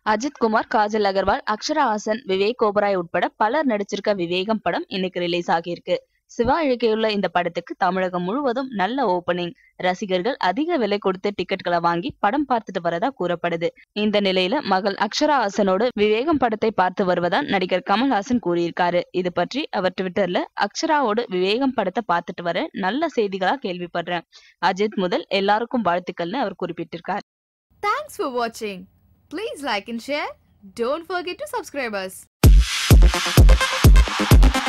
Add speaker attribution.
Speaker 1: அஜித் குமார் காஜல் அகர்வால் அக்ஷரா ஹாசன் விவேக் ஓபராய் உட்பட பலர் நடிச்சிருக்க விவேகம் படம் இன்னைக்கு ரிலீஸ் ஆகியிருக்கு சிவா இயக்கியுள்ள இந்த படத்துக்கு தமிழகம் முழுவதும் நல்ல ஓபனிங் ரசிகர்கள் அதிக விலை கொடுத்து டிக்கெட்களை வாங்கி படம் பார்த்துட்டு வரதா கூறப்படுது இந்த நிலையில மகள் அக்ஷரா ஹாசனோடு விவேகம் படத்தை பார்த்து வருவதா நடிகர் கமல்ஹாசன் கூறியிருக்காரு இது பற்றி அவர் ட்விட்டர்ல அக்ஷராவோடு விவேகம் படத்தை பார்த்துட்டு வர நல்ல செய்திகளா கேள்விப்படுறேன் அஜித் முதல் எல்லாருக்கும் வாழ்த்துக்கள்னு அவர் குறிப்பிட்டிருக்கார்
Speaker 2: Thanks for watching. Please like and share. Don't forget to subscribe us.